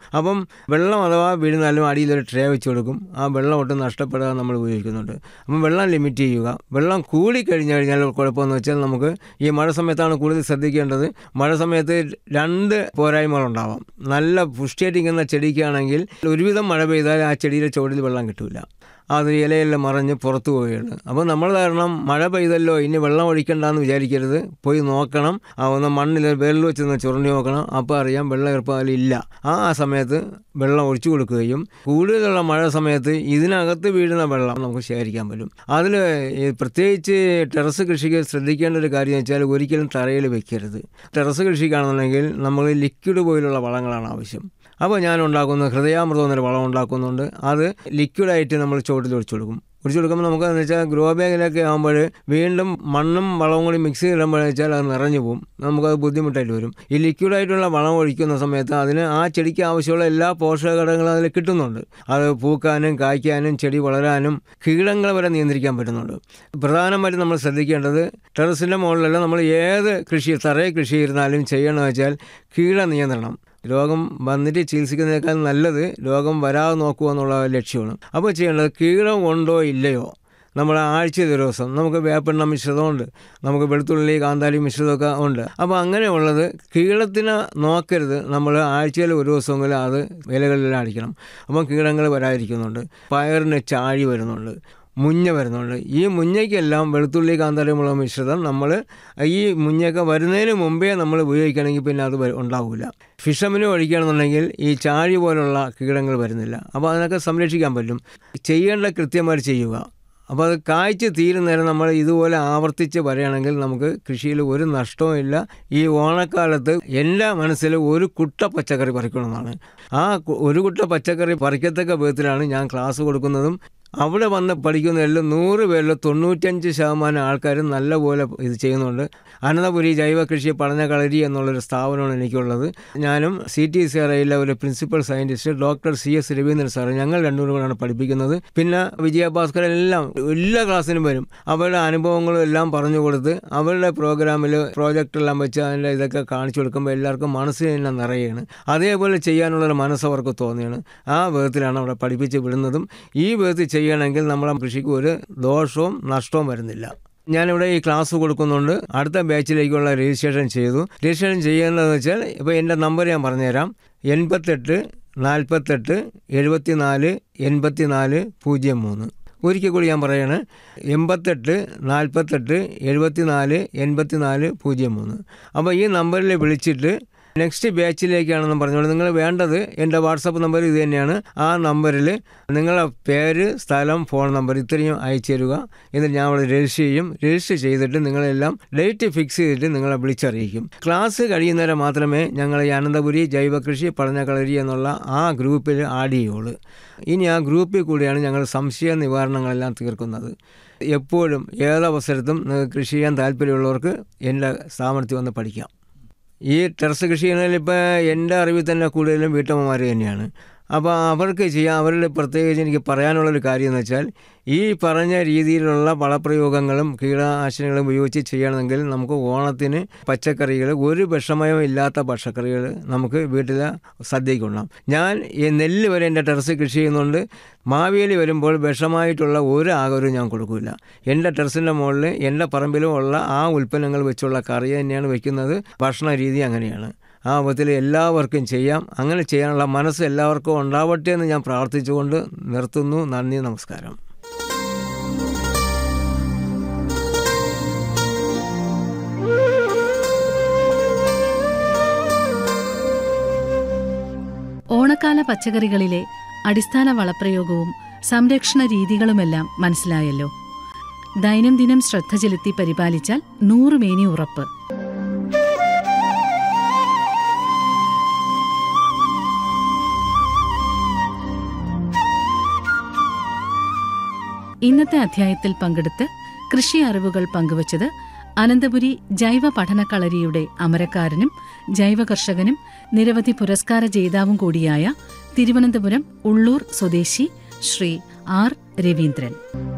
അപ്പം വെള്ളം അഥവാ വീഴുന്നാലും അടിയിലൊരു ട്രേ വെച്ച് കൊടുക്കും ആ വെള്ളം ഒട്ടും നഷ്ടപ്പെടാതെ നമ്മൾ ഉപയോഗിക്കുന്നുണ്ട് അപ്പം വെള്ളം ലിമിറ്റ് ചെയ്യുക വെള്ളം കൂടി കഴിഞ്ഞ് കഴിഞ്ഞാൽ കുഴപ്പമെന്ന് വെച്ചാൽ നമുക്ക് ഈ മഴ സമയത്താണ് കൂടുതൽ ശ്രദ്ധിക്കേണ്ടത് മഴ സമയത്ത് രണ്ട് പോരായ്മകളുണ്ടാവാം നല്ല പുഷ്ടിയായിട്ടിരിക്കുന്ന ചെടിക്കാണെങ്കിൽ ഒരുവിധം മഴ പെയ്താൽ ആ ചെടിയുടെ ചുവടിൽ വെള്ളം കിട്ടില്ല അത് ഇലയെല്ലാം മറിഞ്ഞ് പുറത്തു പോവുകയാണ് അപ്പോൾ നമ്മൾ കാരണം മഴ പെയ്തല്ലോ ഇനി വെള്ളം ഒഴിക്കണ്ടെന്ന് വിചാരിക്കരുത് പോയി നോക്കണം ആ ഒന്ന് മണ്ണിൽ വെള്ളം വെച്ച് നിന്ന് ചുരണ്ടി നോക്കണം അപ്പോൾ അറിയാം വെള്ളം ഈർപ്പം ഇല്ല ആ സമയത്ത് വെള്ളം ഒഴിച്ചു കൊടുക്കുകയും കൂടുതലുള്ള മഴ സമയത്ത് ഇതിനകത്ത് വീഴുന്ന വെള്ളം നമുക്ക് ശേഖരിക്കാൻ പറ്റും അതിൽ പ്രത്യേകിച്ച് ടെറസ് കൃഷിക്ക് ശ്രദ്ധിക്കേണ്ട ഒരു കാര്യം എന്ന് വെച്ചാൽ ഒരിക്കലും തറയിൽ വെക്കരുത് ടെറസ് കൃഷിക്കാണെന്നുണ്ടെങ്കിൽ നമ്മൾ ലിക്വിഡ് പോലുള്ള വളങ്ങളാണ് ആവശ്യം അപ്പോൾ ഞാൻ ഉണ്ടാക്കുന്ന ഹൃദയാമൃതം എന്നൊരു വളം ഉണ്ടാക്കുന്നുണ്ട് അത് ലിക്വിഡായിട്ട് നമ്മൾ ചുവട്ടിൽ ഒഴിച്ചു കൊടുക്കും ഒഴിച്ചു കൊടുക്കുമ്പോൾ നമുക്ക് എന്ന് വെച്ചാൽ ഗ്രോ ബാഗിലൊക്കെ ആകുമ്പോൾ വീണ്ടും മണ്ണും വളവും കൂടി മിക്സ് ചെയ്തിടുമ്പോൾ വെച്ചാൽ അത് നിറഞ്ഞു പോകും നമുക്കത് ബുദ്ധിമുട്ടായിട്ട് വരും ഈ ലിക്വിഡായിട്ടുള്ള വളം ഒഴിക്കുന്ന സമയത്ത് അതിന് ആ ചെടിക്ക് ആവശ്യമുള്ള എല്ലാ പോഷക ഘടകങ്ങളും അതിൽ കിട്ടുന്നുണ്ട് അത് പൂക്കാനും കായ്ക്കാനും ചെടി വളരാനും കീടങ്ങളെ വരെ നിയന്ത്രിക്കാൻ പറ്റുന്നുണ്ട് പ്രധാനമായിട്ടും നമ്മൾ ശ്രദ്ധിക്കേണ്ടത് ടെറസിൻ്റെ മുകളിലല്ല നമ്മൾ ഏത് കൃഷി തറയെ കൃഷി ചെയ്താലും ചെയ്യണമെന്ന് വെച്ചാൽ കീട നിയന്ത്രണം രോഗം വന്നിട്ട് ചികിത്സിക്കുന്നതിനേക്കാൾ നല്ലത് രോഗം വരാതെ നോക്കുക എന്നുള്ള ലക്ഷ്യമാണ് അപ്പോൾ ചെയ്യേണ്ടത് കീടം ഉണ്ടോ ഇല്ലയോ നമ്മൾ ആഴ്ച ദിവസം നമുക്ക് വേപ്പെണ്ണ മിശ്രിതമുണ്ട് നമുക്ക് വെളുത്തുള്ളി കാന്താരി മിശ്രിതമൊക്കെ ഉണ്ട് അപ്പോൾ അങ്ങനെയുള്ളത് കീടത്തിനെ നോക്കരുത് നമ്മൾ ആഴ്ചയിൽ ഒരു ദിവസമെങ്കിലും അത് ഇലകളിലെല്ലാം അടിക്കണം അപ്പം കീടങ്ങൾ വരാതിരിക്കുന്നുണ്ട് പയറിന് ചാഴി വരുന്നുണ്ട് മുഞ്ഞ വരുന്നുണ്ട് ഈ മുഞ്ഞയ്ക്കെല്ലാം വെളുത്തുള്ളി കാന്താരിമുളക് മിശ്രിതം നമ്മൾ ഈ മുഞ്ഞയൊക്കെ വരുന്നതിന് മുമ്പേ നമ്മൾ ഉപയോഗിക്കണമെങ്കിൽ പിന്നെ അത് ഉണ്ടാവില്ല ഫിഷമിന് ഒഴിക്കുകയാണെന്നുണ്ടെങ്കിൽ ഈ ചാഴി പോലുള്ള കീടങ്ങൾ വരുന്നില്ല അപ്പോൾ അതിനൊക്കെ സംരക്ഷിക്കാൻ പറ്റും ചെയ്യേണ്ട കൃത്യമായിട്ട് ചെയ്യുക അപ്പോൾ അത് കായ്ച്ച് തീരുന്നേരം നമ്മൾ ഇതുപോലെ ആവർത്തിച്ച് പറയുകയാണെങ്കിൽ നമുക്ക് കൃഷിയിൽ ഒരു നഷ്ടവും ഇല്ല ഈ ഓണക്കാലത്ത് എൻ്റെ മനസ്സിൽ ഒരു കുട്ട പച്ചക്കറി പറിക്കണമെന്നാണ് ആ ഒരു കുട്ട പച്ചക്കറി പറിക്കത്തക്ക വിധത്തിലാണ് ഞാൻ ക്ലാസ് കൊടുക്കുന്നതും അവിടെ വന്ന് പഠിക്കുന്നതിൽ നൂറ് പേരിൽ തൊണ്ണൂറ്റഞ്ച് ശതമാനം ആൾക്കാരും നല്ലപോലെ ഇത് ചെയ്യുന്നുണ്ട് അനന്തപുരി ജൈവ കൃഷി പഠന കളരി എന്നുള്ളൊരു സ്ഥാപനമാണ് എനിക്കുള്ളത് ഞാനും സി ടി സി ആർ ഐയിലെ ഒരു principal scientist doctor C S Raveendran sir ഞങ്ങൾ രണ്ടുപേരും കൂടെയാണ് പഠിപ്പിക്കുന്നത് പിന്നെ വിജയഭാസ്കരൻ എല്ലാം എല്ലാ ക്ലാസ്സിനും വരും അവരുടെ അനുഭവങ്ങളും എല്ലാം പറഞ്ഞു കൊടുത്ത് അവരുടെ പ്രോഗ്രാമിൽ പ്രോജക്റ്റ് എല്ലാം വെച്ച് അതിൻ്റെ ഇതൊക്കെ കാണിച്ചു കൊടുക്കുമ്പോൾ എല്ലാവർക്കും മനസ്സിന് തന്നെ നിറയുകയാണ് അതേപോലെ ചെയ്യാനുള്ളൊരു മനസ്സ് അവർക്ക് തോന്നിയാണ് ആ വിധത്തിലാണ് അവിടെ പഠിപ്പിച്ച് വിടുന്നതും ഈ വിധത്തിൽ ചെയ്യണമെങ്കിൽ നമ്മളെ കൃഷിക്ക് ഒരു ദോഷവും നഷ്ടവും വരുന്നില്ല ഞാനിവിടെ ഈ ക്ലാസ് കൊടുക്കുന്നുണ്ട് അടുത്ത ബാച്ചിലേക്കുള്ള രജിസ്ട്രേഷൻ ചെയ്തു രജിസ്ട്രേഷൻ ചെയ്യുന്നതെന്ന് വെച്ചാൽ ഇപ്പോൾ എൻ്റെ നമ്പർ ഞാൻ പറഞ്ഞുതരാം എൺപത്തെട്ട് നാൽപ്പത്തെട്ട് എഴുപത്തി നാല് എൺപത്തി നാല് പൂജ്യം മൂന്ന് ഒരിക്കൽ കൂടി ഞാൻ പറയാണ് എൺപത്തെട്ട് നാൽപ്പത്തെട്ട് എഴുപത്തി നാല് എൺപത്തി നാല് പൂജ്യം മൂന്ന് അപ്പോൾ ഈ നമ്പറിൽ വിളിച്ചിട്ട് നെക്സ്റ്റ് ബാച്ചിലേക്കാണെന്ന് പറഞ്ഞോളൂ നിങ്ങൾ വേണ്ടത് എൻ്റെ വാട്സപ്പ് നമ്പർ ഇത് തന്നെയാണ് ആ നമ്പറിൽ നിങ്ങളുടെ പേര് സ്ഥലം ഫോൺ നമ്പർ ഇത്രയും അയച്ചു തരിക എന്നിട്ട് ഞാൻ അവിടെ രജിസ്റ്റർ ചെയ്യും രജിസ്റ്റർ ചെയ്തിട്ട് നിങ്ങളെല്ലാം ഡേറ്റ് ഫിക്സ് ചെയ്തിട്ട് നിങ്ങളെ വിളിച്ചറിയിക്കും ക്ലാസ് കഴിയുന്നവരെ മാത്രമേ ഞങ്ങൾ ഈ അനന്തപുരി ജൈവകൃഷി പഠനകളരി എന്നുള്ള ആ ഗ്രൂപ്പിൽ ആഡ് ചെയ്യുള്ളൂ ഇനി ആ ഗ്രൂപ്പിൽ കൂടിയാണ് ഞങ്ങൾ സംശയ നിവാരണങ്ങളെല്ലാം തീർക്കുന്നത് എപ്പോഴും ഏതവസരത്തും നിങ്ങൾക്ക് കൃഷി ചെയ്യാൻ താല്പര്യമുള്ളവർക്ക് എൻ്റെ സ്ഥാപനത്തിൽ വന്ന് പഠിക്കാം ഈ ടെറസ് കൃഷി ചെയ്യുന്നതിൽ ഇപ്പോൾ എൻ്റെ അറിവിൽ തന്നെ കൂടുതലും വീട്ടമ്മമാർ തന്നെയാണ് അപ്പോൾ അവർക്ക് ചെയ്യാൻ അവരുടെ പ്രത്യേകിച്ച് എനിക്ക് പറയാനുള്ളൊരു കാര്യം എന്ന് വെച്ചാൽ ഈ പറഞ്ഞ രീതിയിലുള്ള വളപ്രയോഗങ്ങളും കീടനാശിനികളും ഉപയോഗിച്ച് ചെയ്യണമെങ്കിൽ നമുക്ക് ഓണത്തിന് പച്ചക്കറികൾ ഒരു വിഷമയം ഇല്ലാത്ത പച്ചക്കറികൾ നമുക്ക് വീട്ടിൽ സദ്യക്കുണ്ടാം ഞാൻ ഈ നെല്ല് വരെ എൻ്റെ ടെറസ് കൃഷി ചെയ്യുന്നുണ്ട് മാവേലി വരുമ്പോൾ വിഷമായിട്ടുള്ള ഒരു ആഹാരവും ഞാൻ കൊടുക്കില്ല എൻ്റെ ടെറസിൻ്റെ മുകളിൽ എൻ്റെ പറമ്പിലും ഉള്ള ആ ഉൽപ്പന്നങ്ങൾ വെച്ചുള്ള കറി തന്നെയാണ് വെക്കുന്നത് ഭക്ഷണ രീതി അങ്ങനെയാണ് ആ വിധത്തിൽ എല്ലാവർക്കും ചെയ്യാം അങ്ങനെ ചെയ്യാനുള്ള മനസ്സ് എല്ലാവർക്കും ഉണ്ടാവട്ടെ എന്ന് ഞാൻ പ്രാർത്ഥിച്ചുകൊണ്ട് നിർത്തുന്നു നന്ദി നമസ്കാരം ഓണക്കാല പച്ചക്കറികളിലെ അടിസ്ഥാന വളപ്രയോഗവും സംരക്ഷണ രീതികളുമെല്ലാം മനസ്സിലായല്ലോ ദൈനംദിനം ശ്രദ്ധ ചെലുത്തി പരിപാലിച്ചാൽ നൂറുമേനി ഉറപ്പ് ഇന്നത്തെ അധ്യായത്തിൽ പങ്കെടുത്ത് കൃഷി അറിവുകൾ പങ്കുവച്ചത് അനന്തപുരി ജൈവ പഠനകളരിയുടെ അമരക്കാരനും ജൈവ കർഷകനും നിരവധി പുരസ്കാര ജേതാവും കൂടിയായ തിരുവനന്തപുരം ഉള്ളൂർ സ്വദേശി ശ്രീ ആർ രവീന്ദ്രൻ